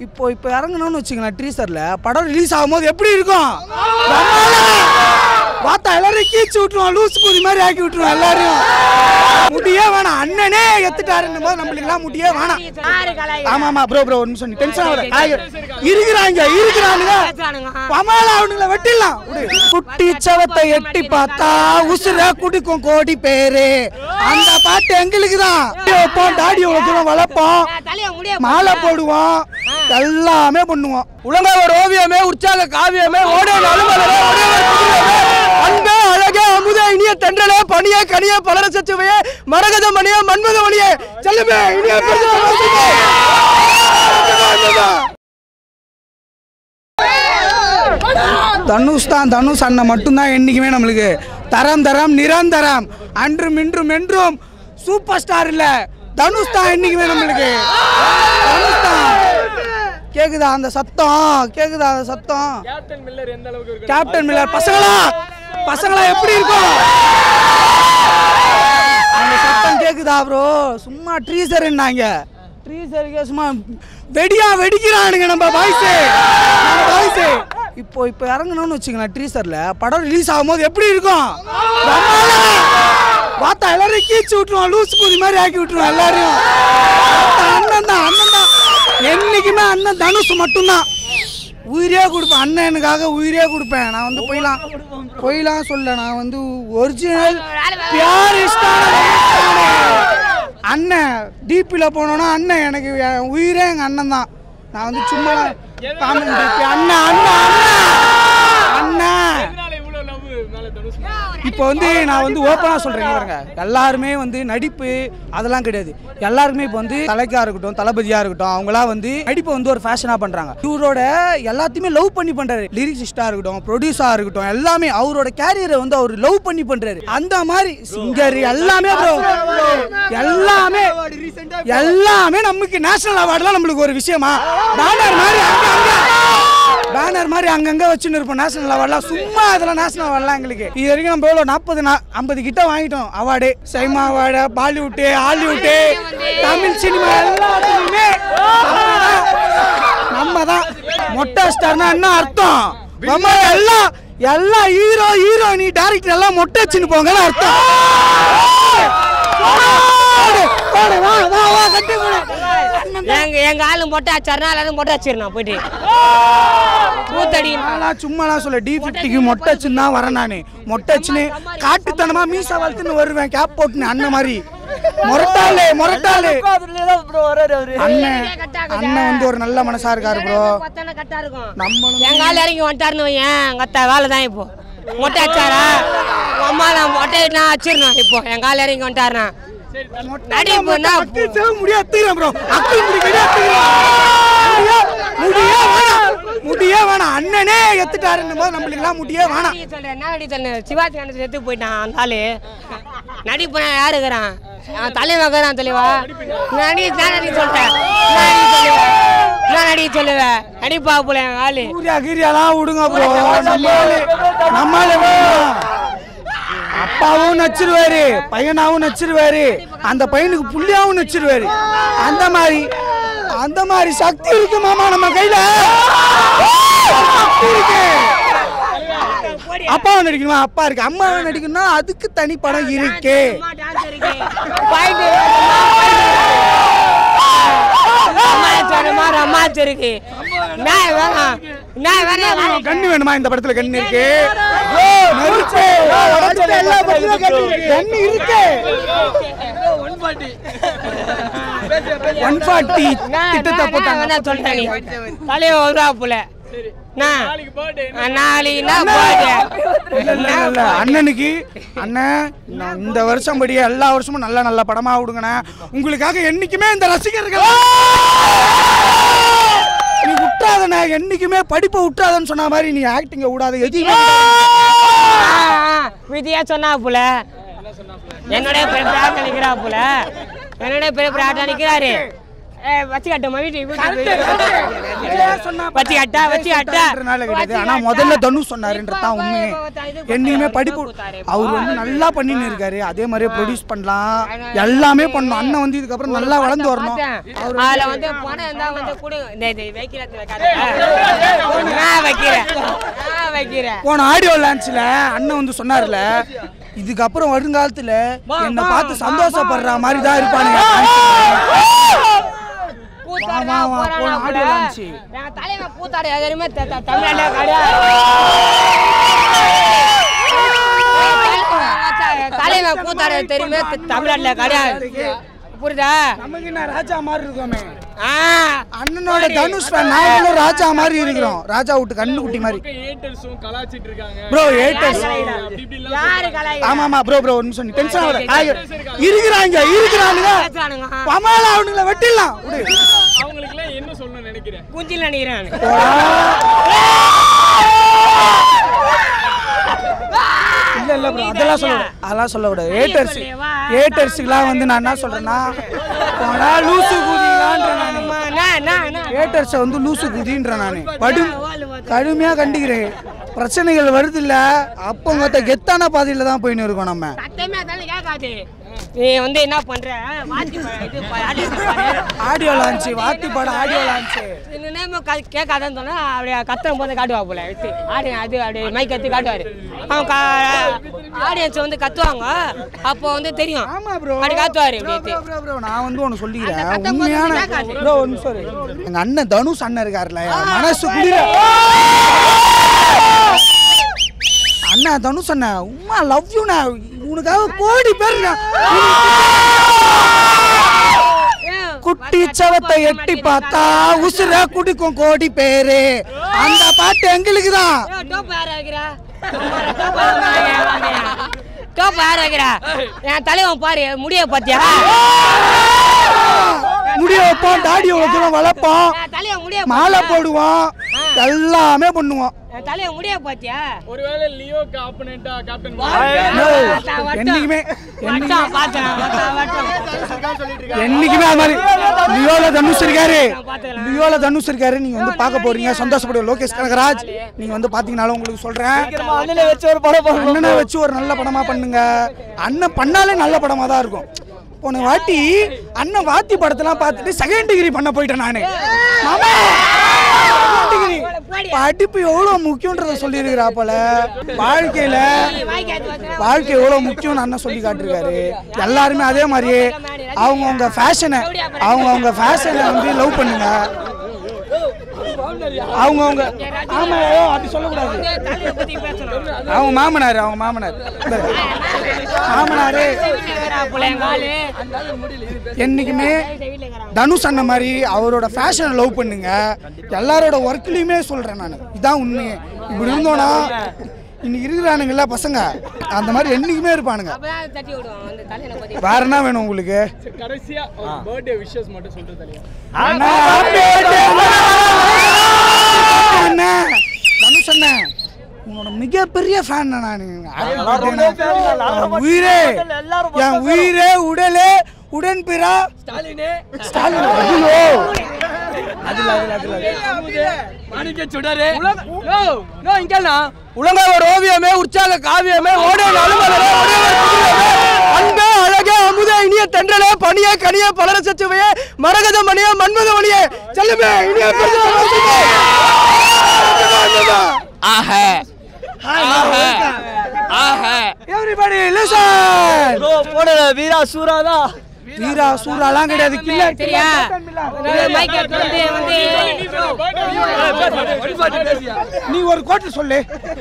இப்போ இப்போ இறங்கணும்னு வச்சுங்களேன் ட்ரீசரில் படம் ரிலீஸ் ஆகும்போது எப்படி இருக்கும் பார்த்தா எல்லாரும் கீச்சு விட்டுருவான் லூஸ் பூரி மாதிரி ஆக்கி விட்டுருவான் எல்லாரையும் முடியே வேணாம் அண்ணனே எத்துட்டாருன்னும் போது நம்மளுக்குலாம் முடியே வேணாம் ஆமா ஆமா ப்ரோ ப்ரோ ஒரு நிமிஷம் டென்ஷன் ஆகுது இருக்கிறாங்க இருக்கிறானுங்க பமால அவனுங்கள வெட்டிடலாம் விடு. குட்டி சவத்தை எட்டி பார்த்தா உசுர குடிக்கும் கோடி பேரு அந்த பாட்டு எங்களுக்கு தான் வைப்போம் தாடி வைக்கிறோம் வளர்ப்போம் மாலை போடுவோம் எல்லாமே பண்ணுவோம் உலகோட ஓவியமே உற்சாக காவியமே ஓடிய நலுமலரே ஒடியவர் புதியவே அன்பே அழகே அமுதே இனிய தென்றலே பனியே கனியே பலர சச்சுவையே மரகத மணியே மன்மத மணியே செல்லுமே இனிய பெருமாள் வாசிப்பே. தனுஷ் தான் தனுஷ் அண்ணன் மட்டும்தான் என்னைக்குமே நம்மளுக்கு தரம் தரம் நிரந்தரம் அன்றும் இன்றும் என்றும் சூப்பர் ஸ்டார் இல்ல தனுஷ் தான் என்னைக்குமே நம்மளுக்கு தனுஷ் தான் கேக்குதா அந்த சத்தம் கேக்குதா அந்த சத்தம் கேப்டன் மில்லர் பசங்களா பசங்களா எப்படி இருக்கும் அந்த சத்தம் கேக்குதா ப்ரோ சும்மா ட்ரீசர்னாங்க ட்ரீசருக்கே சும்மா வெடியா வெடிக்கிறானுங்க நம்ம பாய்ஸ் நம்ம பாய்ஸ் இப்போ இப்போ இறங்கணும்னு வச்சுங்களேன் ட்ரீசர்ல படம் ரிலீஸ் ஆகும்போது எப்படி இருக்கும் பிரம்மாண்டமா. பார்த்தா எல்லாரும் கீச்சு விட்டுருவான் லூஸ் பூரி மாதிரி ஆக்கி விட்டுருவான் எல்லாரையும் பார்த்தா அண்ணன் தான் அண்ணன் தான் என்னைக்குமே அண்ணன் தனுஷ் மட்டும்தான் உயிரே கொடுப்பேன் அண்ணனுக்காக உயிரே கொடுப்பேன் நான் வந்து பொய்லாம் பொய்லாம் சொல்ல நான் வந்து ஒரிஜினல் பியார் அண்ணன் டிபியில் போனோன்னா அண்ணன் எனக்கு என் உயிரே எங்கள் அண்ணன் தான் நான் வந்து சும்மா காமெடி DP. அண்ணன் அண்ணன் அண்ணன் அண்ணன் இப்போ வந்து நான் வந்து ஓப்பனாக சொல்கிறேன் பாருங்க எல்லாருமே வந்து நடிப்பு அதெல்லாம் கிடையாது எல்லாருக்குமே இப்போ வந்து தலைக்கா இருக்கட்டும் தளபதியாக இருக்கட்டும் அவங்களாம் வந்து நடிப்பை வந்து ஒரு ஃபேஷனாக பண்ணுறாங்க இவரோட எல்லாத்தையுமே லவ் பண்ணி பண்ணுறாரு லிரிக்ஸிஸ்டாக இருக்கட்டும் ப்ரொடியூஸாக இருக்கட்டும் எல்லாமே அவரோட கேரியரை வந்து அவர் லவ் பண்ணி பண்ணுறாரு அந்த மாதிரி சிங்கர் எல்லாமே bro. எல்லாமே எல்லாமே நமக்கு நேஷனல் அவார்டுலாம் நம்மளுக்கு ஒரு விஷயமா பேனர் மாதிரி அங்க பேனர் மாதிரி அங்கங்க வச்சுன்னு இருப்போம் நேஷனல் அவார்ட்லாம் சும்மா அதெல்லாம் நேஷனல் அவார்ட்லாம் எங்களுக்கு இது வரைக்கும் நம்ம எவ்வளோ நாற்பது ஐம்பது கிட்ட வாங்கிட்டோம் award SIIMA award Bollywood Hollywood Tamil cinema எல்லாத்துலையுமே நம்ம தான் மொட்டை ஸ்டார்னா என்ன அர்த்தம் நம்ம எல்லாம் எல்லா ஹீரோ ஹீரோயினி டேரக்டர் எல்லாம் மொட்டை வச்சுன்னு போங்கன்னு அர்த்தம் போடு, போடு, வா, வா, வா, கட்டி போடு. எங்க எங்க ஆளு மொட்டை அச்சாருனா எல்லாரும் மொட்டை அச்சிருந்தான் போயிட்டு கூத்தடி நான்லாம் சும்மாலாம் சொல்ல டி ஃபிஃப்டிக்கு மொட்டை வச்சுன்னு தான் வரேன் நான் மொட்டை வச்சுன்னு காட்டுத்தனமா மீசா வளர்த்துன்னு வருவேன் கேப் போட்டுன்னு அண்ணன் மாதிரி முரட்டாளு முரட்டாளு அண்ணன் அண்ணன் வந்து ஒரு நல்ல மனசா இருக்காரு ப்ரோ பத்தான கட்டா இருக்கும் நம்மளும் எங்க ஆள் இறங்கி வந்துட்டாருன்னு வையேன் எங்க அத்தா வேலை தான் இப்போ மொட்டை அச்சாரா உங்க அம்மா நான் மொட்டை நான் அச்சிடணும் இப்போ எங்க ஆள் இறங்கி வந்துட்டாருனா நடிப்புன்னா அக்கில் சேவ முடியாது தீரம் ப்ரோ அக்கில் முடி கிடையாது முடியே வேணாம் முடியே வேணாம் அண்ணனே எத்துட்டாருன்னும் போது நம்மளுக்குலாம் முடியே வேணாம் நடி சொல்றேன் என்ன நடி சொல்றேன் சிவாஜி கணேசன் செத்து போயிட்டான் அந்த ஆளு நடிப்பு நான் யாரு இருக்கிறான் அவன் தலைவன் இருக்கிறான் தெளிவா நடி நான் நடி சொல்லிட்டேன் நான் நடி சொல்லுவேன் நான் நடி சொல்லுவேன் நடிப்பா போல என் ஆளு சூர்யா கீரியாலாம் விடுங்க ப்ரோ நம்மளால நம்மளால வேணாம். அப்பாவும் நச்சிருவாரு பையனாவும் நச்சிருவாரு அந்த பையனுக்கு புள்ளியாவும் நச்சிருவாரு அந்த மாதிரி அந்த மாதிரி சக்தி இருக்கு மாமா நம்ம கையில சக்தி இருக்கு அப்பாவை நடிக்கணுமா அப்பா இருக்கு அம்மாவை நடிக்கணும்னா அதுக்கு தனி படம் இருக்கு ரொமான்ஸ் இருக்கு நான் வேணாம் நான் வேணாம் கண்ணு வேணுமா இந்த படத்துல கண்ணு இருக்கு நெருப்பு. அடுத்த எல்லா படத்துலயும் கண்ணு இருக்கு. கண்ணு இருக்கு ஒன் ஃபார்ட்டி திட்டத்தை போட்டாங்க என்ன சொல்றேன் நீ தலைய வருவா போல நான் நாளைக்கு என்ன birthday? இல்ல, இல்ல, இல்ல. அண்ணனுக்கு அண்ணன் நான் இந்த வருஷம் படி எல்லா வருஷமும் நல்ல நல்ல படமா விடுங்கண்ணே உங்களுக்காக என்னைக்குமே இந்த ரசிகர்கள் நீ விட்டுறாதண்ணே என்னைக்குமே படிப்பை விட்டுறாதன்னு சொன்ன மாதிரி நீ ஆக்டிங்க விடாத எதையுமே ஆ, ஆ, விதியா சொன்னா போல என்னுடைய பெரிய பிராட்ட நிக்கிறா போல என்னுடைய பெரிய பிராட்ட நிக்கிறாரு ஏய், வச்சு காட்டுமா வீட்டுக்கு விஜய் சொன்னா வச்சு காட்டா வச்சு காட்டா சொல்லிட்டாருன்றனால கிடையாது ஆனா முதல்ல தனுஷ் சொன்னாருன்றது தான் உண்மை என்னையுமே படிப்பு அவர் வந்து நல்லா பண்ணின்னு இருக்காரு அதே மாதிரியே ப்ரொடியூஸ் பண்ணலாம் எல்லாமே பண்ணணும் அண்ணன் வந்து இதுக்கப்புறம் நல்லா வளர்ந்து வரணும் பார்த்தேன். அதுல வந்து பணம் இருந்தா வந்து கொடு இந்த இது வைக்கிறேன் வைக்காத. நான் வைக்கிறேன் நான் வைக்கிறேன் போன ஆடியோ லான்ச்ல அண்ணன் வந்து சொன்னார்ல இதுக்கப்புறம் வருங்காலத்துல என்னை பார்த்து சந்தோஷப்படுற மாதிரி தான் இருப்பானுங்க கூத்தாடுனா வா, வா, போறானா போன கூட. Audio launch. என் தலைவன் கூத்தாடு எதுவுமே த- த- தமிழ்நாட்டுல கிடையாது. என் தலைவன் கூத்தாடு தெரியுமே த- தமிழ்நாட்டுல கிடையாது புரியுதா நமக்கு என்ன ராஜா மாதிரி இருக்கோமே ஆ அண்ணனோட தனுஷ் fan, நாங்களும் ராஜா மாதிரி இருக்கிறோம் ராஜா விட்டு கண்ணு குட்டி மாதிரி ஏட்டர்ஸும் கலாச்சிட்டு இருக்காங்க ப்ரோ ஏட்டர்ஸ் அப்படி இப்படிலாம் யாரு கலாய்க்கிறா? ஆமா ஆமா ப்ரோ ப்ரோ ஒரு நிமிஷம் நீ டென்ஷன் ஆகல இருக்கிறாங்க இருக்கிறானுங்க பேசுறானுங்க. பமால அவனுங்களை வெட்டிடலாம் விடு அவங்களுக்குலாம் என்ன சொல்லணும்னு நினைக்கிறேன் குஞ்சில் நினைக்கிறேன் இல்ல இல்ல ப்ரோ அதெல்லாம் சொல்ல அதெல்லாம் சொல்லக்கூடாது ஏட்டர்ஸ் ஏட்டர்ஸுக்குலாம் வந்து நான் என்ன சொல்றேன்னா போனா லூசு குதிங்களான்ற நான் ஏட்டர்ஸை வந்து லூசு குதின்ற நான் படு கடுமையாக கண்டிக்கிறேன் பிரச்சனைகள் வருது இல்ல அப்போ மொத்த கெத்தான பாதையில தான் போயின்னு இருக்கோம் நம்ம சத்தமே அதால கேட்காது நீ வந்து என்ன பண்ற வாத்தி ப- இது ப- ஆடி இது பாரு. ஆடியோ லான்ச்சு வாத்தி படம் ஆடியோ லான்ச்சு இந்த நேம் கேட்காதன்னு சொன்னா அப்படியே கத்துற போது காட்டுவா போல எடுத்து ஆடி அது அப்படியே மைக் எடுத்து காட்டுவாரு அவன் ஆடியன்ஸ் வந்து கத்துவாங்க அப்போ வந்து தெரியும் ஆமா ப்ரோ அப்படி காத்துவாரு இப்படி எடுத்து ப்ரோ ப்ரோ நான் வந்து ஒன்று அந்த சொல்லிக்கிறேன் கட்டம் உண்மையான போது கேட்காது. ப்ரோ ஒரு நிமிஷம் இரு. எங்க அண்ணன் தனுஷ் அண்ணன் இருக்காருல்ல என் மனசு குளிர அண்ணா தனுஷ் அண்ணன் உமா லவ் யூண்ணா உனக்காக கோடி பேர் குட்டி சவத்தை எட்டி பார்த்தா உசுர குடிக்கும் கோடி பேரு அந்த பாட்டு எங்களுக்கு தான் டோப் யார் வைக்கிறா டோப் யார் வைக்கிறா என் தலைவன் பாரு முடிய பாத்தியா முடிய வைப்போம் தாடி வைக்கிறோம் வளர்ப்போம் என் தலைவன் முடிய மாலை போடுவோம் எல்லாமே பண்ணுவோம் என் தலைவன் முடிய பாத்தியா ஒருவேளை லியோக்கு ஆப்பனண்டா கேப்டன் No, என்னைக்குமே வட்டம் பார்த்தேன் வட்டம் வட்டம் என்னைக்குமே அது மாதிரி லியோல தனுஷ் இருக்காரு பாத்துக்கலாம். லியோல தனுஷ் இருக்காரு நீங்க வந்து பார்க்க போறீங்க சந்தோஷப்படுவீங்க லோகேஷ் கனகராஜ் நீங்க வந்து பாத்தீங்கனாலும் உங்களுக்கு சொல்றேன் அண்ணனை வச்சு ஒரு படம் பண்ணணும் அண்ணனை வச்சு ஒரு நல்ல படமா பண்ணுங்க அண்ணன் பண்ணாலே நல்ல படமா தான் இருக்கும் போன வாட்டி அண்ணன் வாத்தி படத்தெல்லாம் பார்த்துட்டு செகண்ட் டிகிரி பண்ண போயிட்டேன் நானு மாமா second degree. படிப்பு எவ்வளவு முக்கியன்றத சொல்லியிருக்கிறா போல வாழ்க்கையில வாய்க்கு ஏத்து வச்சுனா வாழ்க்கை எவ்வளவு முக்கியம்னு அண்ணன் சொல்லி காட்டிருக்காரு எல்லாருமே அதே மாதிரியே அவங்கவுங்க ஃபேஷனை அவங்கவுங்க ஃபேஷனை வந்து லவ் பண்ணுங்க அவங்கவுங்க ஆமா ஐயோ, அப்படி சொல்லக்கூடாது தலையை பத்தி பேசணும் அவங்க மாமனார் அவங்க மாமனார் மாமனாரு பிள்ளைங்காலு என்னைக்குமே தனுஷ் அண்ணன் மாதிரி அவரோட ஃபேஷனை லவ் பண்ணுங்க எல்லாரோட ஒர்க்லையுமே சொல்றேன் நான் இதான் உண்மையே இப்படி இருந்தோன்னா இன்னைக்கு இருக்கிறானுங்கல்ல பசங்க அந்த மாதிரி என்னைக்குமே இருப்பானுங்க அப்பதான் தட்டி விடுவான் அந்த தலையை பத்தி வேற என்ன வேணும் உங்களுக்கு கடைசியா பர்த்டே விஷஸ் மட்டும் சொல்லிட்டு தலையா அண்ணா, happy birthday அண்ணா. தனுஷ் அண்ணா உன்னோட மிகப்பெரிய ஃபேன் நான் உயிரே என் உயிரே உடலே உடன்பிறா ஸ்டாலினே ஸ்டாலின் ஐயோ அதுல அதுல அதுல மாணிக்க சுடரே நோ இங்கண்ணா உலக ஒரு ஓவியமே உற்சாக காவியமே ஓடே நலுமலரே ஒரேவர் புதுலமே அன்பே அழகே அமுதே இனிய தென்றலே பனியே கனியே பலர சச்சுவையே மரகத மணியே மன்மத மணியே செல்லுமே இனிய பெருசாக வாசிப்பே. ஆஹ ஆஹ Everybody listen. போன வீரா சூராதா வீரா சூறாலாம் கிடையாது கில்லர் சரியா மைக் எடுத்து வந்து வந்து நீ ஒரு கோட்டு சொல்லு